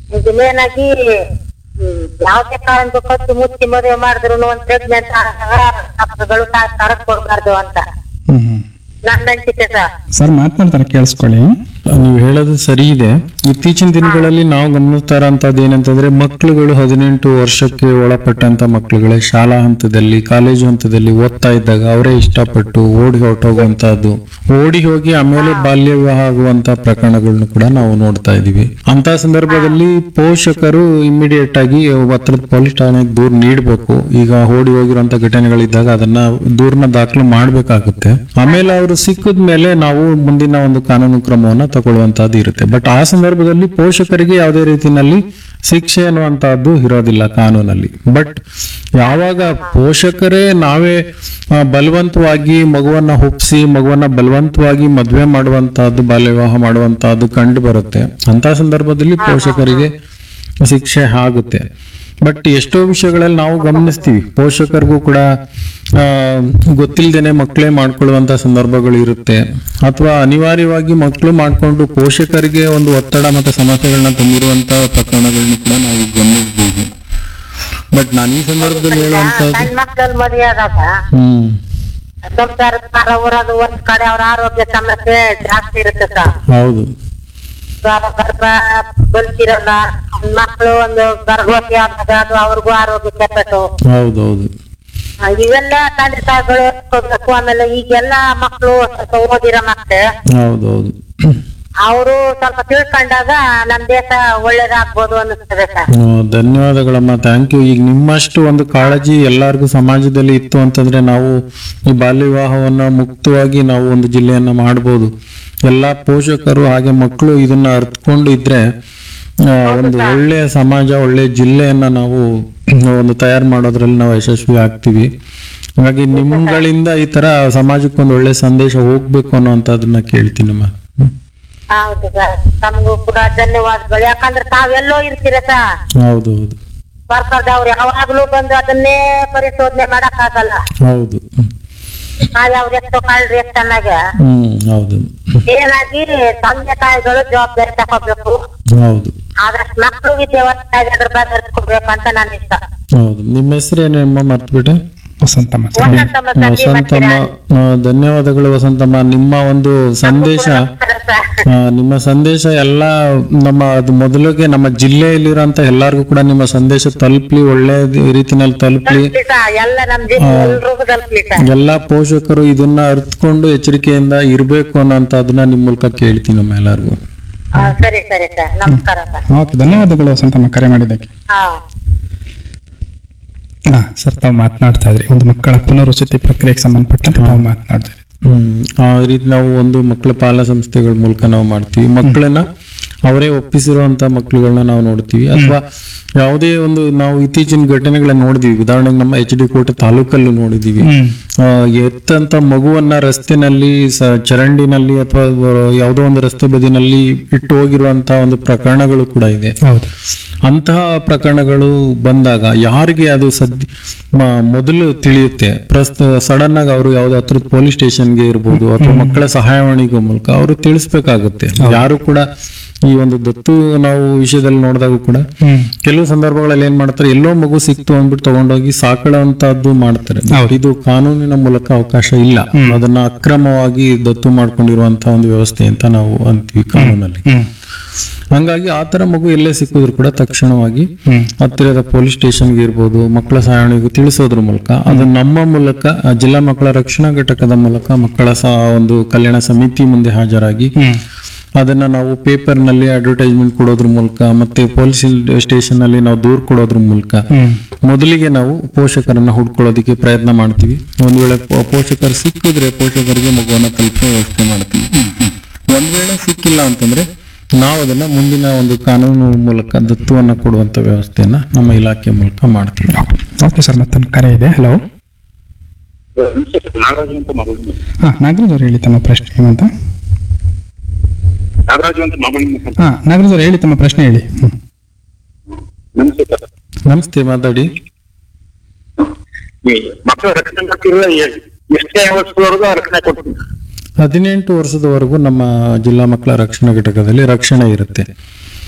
ಇದು ಮೇನ್ ಆಗಿ ಹ್ಮ್, ಯಾವ್ದೇ ಕಾರಣಕ್ಕೂ ಕಚ್ಚು ಮುಚ್ಚಿ ಮದುವೆ ಮಾಡಿದ್ರು ಒಂದ್ ಪ್ರೆಗ್ನೆಂಟ್ ಡಾಕ್ಟರ್ಗಳು ತರಕ್ ಕೊಡ್ಬಾರ್ದು ಅಂತ ಹ್ಮ್ ಹ್ಮ್ ನನ್ನ ಅನ್ಸಿಕೆ ಸರ್ ಸರ್ ಮಾತನಾಡ್ತಾರೆ ಕೇಳಿಸ್ಕೊಳ್ಳಿ ನೀವು ಹೇಳೋದು ಸರಿ ಇದೆ ಇತ್ತೀಚಿನ ದಿನಗಳಲ್ಲಿ ನಾವು ಗಮನಿಸ್ತಾ ಇರೋಂಥದ್ದು ಏನಂತಂದ್ರೆ ಮಕ್ಕಳುಗಳು ಹದಿನೆಂಟು ವರ್ಷಕ್ಕೆ ಒಳಪಟ್ಟಂತ ಮಕ್ಕಳುಗಳೇ ಶಾಲಾ ಹಂತದಲ್ಲಿ ಕಾಲೇಜು ಹಂತದಲ್ಲಿ ಓದ್ತಾ ಇದ್ದಾಗ ಅವರೇ ಇಷ್ಟಪಟ್ಟು ಓಡಿ ಹೊರಟೋಗುವಂತಹದ್ದು ಓಡಿ ಹೋಗಿ ಆಮೇಲೆ ಬಾಲ್ಯ ವಿವಾಹ ಆಗುವಂತ ಪ್ರಕರಣಗಳನ್ನು ಕೂಡ ನಾವು ನೋಡ್ತಾ ಇದೀವಿ ಅಂತ ಸಂದರ್ಭದಲ್ಲಿ ಪೋಷಕರು ಇಮಿಡಿಯೇಟ್ ಆಗಿ ಹತ್ರದ ಪೊಲೀಸ್ ಠಾಣೆಗೆ ದೂರು ನೀಡಬೇಕು ಈಗ ಓಡಿ ಹೋಗಿರುವಂತ ಘಟನೆಗಳಿದ್ದಾಗ ಅದನ್ನ ದೂರನ ದಾಖಲು ಮಾಡ್ಬೇಕಾಗುತ್ತೆ ಆಮೇಲೆ ಅವರು ಸಿಕ್ಕಿದ ಮೇಲೆ ನಾವು ಮುಂದಿನ ಒಂದು ಕಾನೂನು ಕ್ರಮವನ್ನ ತಗೊಳ್ಳುವಂತಹದ್ದು ಇರುತ್ತೆ ಬಟ್ ಆ ಸಂದರ್ಭದಲ್ಲಿ ಪೋಷಕರಿಗೆ ಯಾವುದೇ ರೀತಿನಲ್ಲಿ ಶಿಕ್ಷೆ ಅನ್ನುವಂತಹದ್ದು ಇರೋದಿಲ್ಲ ಕಾನೂನಲ್ಲಿ ಬಟ್ ಯಾವಾಗ ಪೋಷಕರೇ ನಾವೇ ಆ, ಬಲವಂತವಾಗಿ ಮಗುವನ್ನ ಹುಟ್ಟಿಸಿ ಮಗುವನ್ನ ಬಲವಂತವಾಗಿ ಮದುವೆ ಮಾಡುವಂತಹದ್ದು ಬಾಲ್ಯ ವಿವಾಹ ಮಾಡುವಂತಹದ್ದು ಕಂಡು ಬರುತ್ತೆ ಅಂತ ಸಂದರ್ಭದಲ್ಲಿ ಪೋಷಕರಿಗೆ ಶಿಕ್ಷೆ ಆಗುತ್ತೆ ಬಟ್ ಎಷ್ಟೋ ವಿಷಯಗಳಲ್ಲಿ ನಾವು ಗಮನಿಸ್ತೀವಿ ಪೋಷಕರಿಗೂ ಕೂಡ ಆ, ಗೊತ್ತಿಲ್ದೇನೆ ಮಕ್ಕಳೇ ಮಾಡ್ಕೊಳ್ಳುವಂತ ಸಂದರ್ಭಗಳು ಇರುತ್ತೆ ಅಥವಾ ಅನಿವಾರ್ಯವಾಗಿ ಮಕ್ಕಳು ಮಾಡ್ಕೊಂಡು ಪೋಷಕರಿಗೆ ಒಂದು ಒತ್ತಡ ಮತ್ತು ಸಮಸ್ಯೆಗಳನ್ನ ತಂದಿರುವಂತ ಪ್ರಕರಣಗಳನ್ನ ಕೂಡ ನಾವು ಗಮನಿಸಬಹುದು ಬಟ್ ನಾನು ಈ ಸಂದರ್ಭದಲ್ಲಿ ಹೇಳುವಂತದ್ದು ಸಣ್ಣ ಮಕ್ಕಳಲ್ಲಿ ಮದುವೆ ಆದಾಗ ಹ್ಮ್ ಸಂಸಾರ ಭಾರ ಹೊರೋದು ಒಂದ್ ಕಡೆ ಅವ್ರ ಆರೋಗ್ಯ ಸಮಸ್ಯೆ ಜಾಸ್ತಿ ಇರುತ್ತೆ ಸರ್ ಹೌದು ಇವಾಗ ಗರ್ಭ ಬಲ್ತಿರಲ್ಲ ಮಕ್ಕಳು ಒಂದು ಗರ್ಭವತಿ ಆದಾಗ ಅದು ಅವ್ರಿಗೂ ಆರೋಗ್ಯ ಕೆಟ್ಟದ್ದು ಹೌದೌದು ಆ, ಇವೆಲ್ಲ ತಂದೆ ತಾಯಿಗಳು ಎತ್ಕೋಬೇಕು ಆಮೇಲೆ ಈಗೆಲ್ಲ ಮಕ್ಕಳು ಸ್ವಲ್ಪ ಓದಿರೋ ಮಕ್ಕಳು ಹೌದೌದು ಅವರು ಸ್ವಲ್ಪ ತಿಳ್ಕೊಂಡಾಗ ನಮ್ ದೇಶ ಒಳ್ಳೇದಾಗ್ಬೋದು ಅನ್ನಿಸ್ತದೆ ಸರ್ ಆ, ಧನ್ಯವಾದಗಳಮ್ಮ ಥ್ಯಾಂಕ್ ಯು ಈಗ ನಿಮ್ಮಷ್ಟು ಒಂದು ಕಾಳಜಿ ಎಲ್ಲರಿಗೂ ಸಮಾಜದಲ್ಲಿ ಇತ್ತು ಅಂತಂದ್ರೆ ನಾವು ಈ ಬಾಲ್ಯ ವಿವಾಹವನ್ನ ಮುಕ್ತವಾಗಿ ನಾವು ಒಂದು ಜಿಲ್ಲೆಯನ್ನ ಮಾಡ್ಬೋದು ಎಲ್ಲಾ ಪೋಷಕರು ಹಾಗೆ ಮಕ್ಕಳು ಇದನ್ನ ಅರ್ಥಕೊಂಡು ಇದ್ರೆ ಆ, ಒಂದು ಒಳ್ಳೆಯ ಸಮಾಜ ಒಳ್ಳೆಯ ಜಿಲ್ಲೆಯನ್ನ ನಾವು ಒಂದು ತಯಾರು ಮಾಡೋದ್ರಲ್ಲಿ ನಾವು ಯಶಸ್ವಿ ಆಗ್ತೀವಿ ಹಾಗಾಗಿ ನಿಮ್ಗಳಿಂದ ಈ ತರ ಸಮಾಜಕ್ಕೊಂದು ಒಳ್ಳೆ ಸಂದೇಶ ಹೋಗ್ಬೇಕು ಅನ್ನೋಂಥದ್ದನ್ನ ಕೇಳ್ತೀನಮ್ಮ ಹ್ಮ್. ಹೌದು ಸರ್ ತಮಗೂ ಕೂಡ ಧನ್ಯವಾದಗಳು ಯಾಕಂದ್ರೆ ತಾವೆಲ್ಲೋ ಇರ್ತೀರ ಸರ್ ಹೌದು ಹೌದು ಸರ್ಕಾರದವ್ರು ಯಾವಾಗ್ಲೂ ಬಂದು ಅದನ್ನೇ ಪರಿಶೋಧನೆ ಮಾಡಕ್ ಆಗಲ್ಲ ಹೌದು ಹ್ಮ್. ಯಾವ್ದು ಎಷ್ಟೋ ಕಾಳ್ರಿ ಎಷ್ಟು ಚೆನ್ನಾಗ ಹ್ಮ್ ಹೌದು ಏನಾಗಿ ತಂದೆ ತಾಯಿಗಳು ಜವಾಬ್ದಾರಿ ತಗೋಬೇಕು ಹೌದು ಆದಷ್ಟು ಮಕ್ಕಳು ವಿದ್ಯಾವಂತಾಗಿ ಅದ್ರ ಬಗ್ಗೆ ಅರ್ತ್ಕೊಬೇಕು ಅಂತ ನನ್ನ ಇಷ್ಟ ಹೌದು ನಿಮ್ಮ ಹೆಸರೇನಮ್ಮ ಮರ್ತ್ಬಿಟ್ಟೆ ವಸಂತಮ್ಮ ಸರ್ ವಸಂತಮ್ಮ ಸಂಜೀವ್ ವಸಂತಮ್ಮ ಆ, ಧನ್ಯವಾದಗಳು ವಸಂತಮ್ಮ ನಿಮ್ಮ ಒಂದು ಸಂದೇಶ ಆ, ನಿಮ್ಮ ಸಂದೇಶ ಎಲ್ಲ ನಮ್ಮ ಅದು ಮೊದಲಿಗೆ ನಮ್ಮ ಜಿಲ್ಲೆಯಲ್ಲಿರೋಂತ ಎಲ್ಲರಿಗೂ ಕೂಡ ನಿಮ್ಮ ಸಂದೇಶ ತಲುಪ್ಲಿ ಒಳ್ಳೆ ರೀತಿನಲ್ಲಿ ತಲುಪ್ಲಿ ಎಲ್ಲ ನಮ್ ಜಿಲ್ಲೆ ಎಲ್ರಿಗೂ ತಲುಪ್ಲಿ ಸರ್ ಎಲ್ಲಾ ಪೋಷಕರು ಇದನ್ನ ಅರ್ಥಕೊಂಡು ಎಚ್ಚರಿಕೆಯಿಂದ ಇರ್ಬೇಕು ಅನ್ನೋಂಥದ್ದನ್ನ ನಿಮ್ಮ ಮೂಲಕ ಕೇಳ್ತೀನಿ ನಮ್ಮ ಎಲ್ಲರಿಗೂ ಹಾ, ಸರಿ ಸರಿ ಸರ್ ನಮಸ್ಕಾರ ಸರ್ ಓಕೆ ಧನ್ಯವಾದಗಳು ವಸಂತಮ್ಮ ಕರೆ ಮಾಡಿದ್ದಕ್ಕೆ ಹಾ ಹಾ ಸರ್ ತಾವು ಮಾತನಾಡ್ತಾ ಇದ್ರಿ ಒಂದು ಮಕ್ಕಳ ಪುನರ್ವಸತಿ ಪ್ರಕ್ರಿಯೆಗೆ ಸಂಬಂಧಪಟ್ಟಂತೆ ತಾವು ಮಾತನಾಡ್ತಾ ಇದ್ರಿ ಹ್ಮ್ ಆ ರೀತಿ ನಾವು ಒಂದು ಮಕ್ಕಳ ಪಾಲ ಸಂಸ್ಥೆಗಳ ಮೂಲಕ ನಾವು ಮಾಡ್ತೀವಿ ಮಕ್ಕಳನ್ನ ಅವರೇ ಒಪ್ಪಿಸಿರುವಂತ ಮಕ್ಕಳುಗಳನ್ನ ನಾವು ನೋಡ್ತೀವಿ ಅಥವಾ ಯಾವುದೇ ಒಂದು ನಾವು ಇತ್ತೀಚಿನ ಘಟನೆಗಳನ್ನ ನೋಡಿದೀವಿ ಉದಾಹರಣೆಗೆ ನಮ್ಮ ಎಚ್ ಡಿ ಕೋಟೆ ತಾಲೂಕಲ್ಲೂ ನೋಡಿದೀವಿ ಹ್ಮ್ ಆ, ಎತ್ತಂತ ಮಗುವನ್ನ ರಸ್ತೆನಲ್ಲಿ ಸ- ಚರಂಡಿನಲ್ಲಿ ಅಥವಾ ಯಾವುದೋ ಒಂದು ರಸ್ತೆ ಬದಿನಲ್ಲಿ ಇಟ್ಟು ಹೋಗಿರುವಂತಹ ಒಂದು ಪ್ರಕರಣಗಳು ಕೂಡ ಇದೆ ಹೌದು ಅಂತಹ ಪ್ರಕರಣಗಳು ಬಂದಾಗ ಯಾರಿಗೆ ಅದು ಸದ್ಯ ಮ- ಮೊದಲು ತಿಳಿಯುತ್ತೆ ಪ್ರಸ್ತ ಸಡನ್ ಆಗಿ ಅವರು ಯಾವ್ದೋ ಹತ್ರ ಪೊಲೀಸ್ ಸ್ಟೇಷನ್ಗೆ ಇರ್ಬೋದು ಅಥವಾ ಮಕ್ಕಳ ಸಹಾಯವಾಣಿಗೆ ಮೂಲಕ ಅವರು ತಿಳಿಸ್ಬೇಕಾಗುತ್ತೆ ಯಾರು ಕೂಡ ಈ ಒಂದು ದತ್ತು ನಾವು ವಿಷಯದಲ್ಲಿ ನೋಡಿದಾಗ ಕೂಡ ಹ್ಮ್ ಕೆಲವು ಸಂದರ್ಭಗಳಲ್ಲಿ ಏನ್ ಮಾಡ್ತಾರೆ ಎಲ್ಲೋ ಮಗು ಸಿಕ್ತು ಅಂದ್ಬಿಟ್ಟು ತಗೊಂಡೋಗಿ ಸಾಕೊಳ್ಳುವಂತಹದ್ದು ಮಾಡ್ತಾರೆ ಇದು ಕಾನೂನಿನ ಮೂಲಕ ಅವಕಾಶ ಇಲ್ಲ ಅದನ್ನ ಅಕ್ರಮವಾಗಿ ದತ್ತು ಮಾಡ್ಕೊಂಡಿರುವಂತಹ ಒಂದು ವ್ಯವಸ್ಥೆ ಅಂತ ನಾವು ಅಂತೀವಿ ಕಾನೂನಲ್ಲಿ ಹ್ಮ್ ಹಂಗಾಗಿ ಆ ತರ ಮಗು ಎಲ್ಲೇ ಸಿಕ್ಕಿದ್ರು ಕೂಡ ತಕ್ಷಣವಾಗಿ ಹ್ಮ್ ಹತ್ತಿರದ ಪೊಲೀಸ್ ಸ್ಟೇಷನ್ಗೆ ಇರ್ಬೋದು ಮಕ್ಕಳ ಸಹಾಯಣಿಗೂ ತಿಳಿಸೋದ್ರ ಮೂಲಕ ಅದು ನಮ್ಮ ಮೂಲಕ ಆ ಜಿಲ್ಲಾ ಮಕ್ಕಳ ರಕ್ಷಣಾ ಘಟಕದ ಮೂಲಕ ಮಕ್ಕಳ ಸಹ ಒಂದು ಕಲ್ಯಾಣ ಸಮಿತಿ ಮುಂದೆ ಹಾಜರಾಗಿ ಹ್ಮ್ ಅದನ್ನ ನಾವು ಪೇಪರ್ ನಲ್ಲಿ ಅಡ್ವರ್ಟೈಸ್ಮೆಂಟ್ ಕೊಡೋದ್ರ ಮೂಲಕ ಮತ್ತೆ ಪೊಲೀಸ್ ಸ್ಟೇಷನ್ ಅಲ್ಲಿ ನಾವು ದೂರ್ ಕೊಡೋದ್ರ ಮೂಲಕ ಹ್ಮ್ ಮೊದಲಿಗೆ ನಾವು ಪೋಷಕರನ್ನ ಹುಡ್ಕೊಳ್ಳೋದಕ್ಕೆ ಪ್ರಯತ್ನ ಮಾಡ್ತೀವಿ ಒಂದ್ ವೇಳೆ ಪೋ- ಪೋಷಕರು ಸಿಕ್ಕಿದ್ರೆ ಪೋಷಕರಿಗೆ ಮಗುವನ್ನ ತಲುಪೋ ವ್ಯವಸ್ಥೆ ಮಾಡ್ತೀವಿ ಒಂದ್ ವೇಳೆ ಸಿಕ್ಕಿಲ್ಲ ಅಂತಂದ್ರೆ ನಾವು ಅದನ್ನ ಮುಂದಿನ ಒಂದು ಕಾನೂನು ಮೂಲಕ ದತ್ತುವನ್ನ ಕೊಡುವಂತ ವ್ಯವಸ್ಥೆಯನ್ನ ನಮ್ಮ ಇಲಾಖೆ ಮೂಲಕ ಮಾಡ್ತೀವಿ ಓಕೆ ಸರ್ ಮತ್ತೊಂದು ಕರೆ ಇದೆ ಹಲೋ ನಾಗರಾಜು ಅಂತ ಮಗಳು ಹಾ ನಾಗರಾಜ್ ಅವ್ರು ಹೇಳಿ ತಮ್ಮ ಪ್ರಶ್ನೆ ಏನಂತ ನಾಗರಾಜು ಅಂತ ಮಗಳು ಹಾ ನಾಗರಾಜ್ ಅವ್ರು ಹೇಳಿ ತಮ್ಮ ಪ್ರಶ್ನೆ ಹೇಳಿ ಹ್ಮ್ ನಮಸ್ತೆ ಸರ್ ನಮಸ್ತೆ ಮಾತಾಡಿ ಈ ಮಕ್ಕಳ ರಕ್ಷಣೆ ಕೊಟ್ಟಿರುವ ಎಷ್ಟೇ ವರ್ಷದವರೆಗೂ ರಕ್ಷಣೆ ಕೊಡ್ತೀನಿ ಹದಿನೆಂಟು ವರ್ಷದವರೆಗೂ ನಮ್ಮ ಜಿಲ್ಲಾ ಮಕ್ಕಳ ರಕ್ಷಣಾ ಘಟಕದಲ್ಲಿ ರಕ್ಷಣೆ ಇರುತ್ತೆ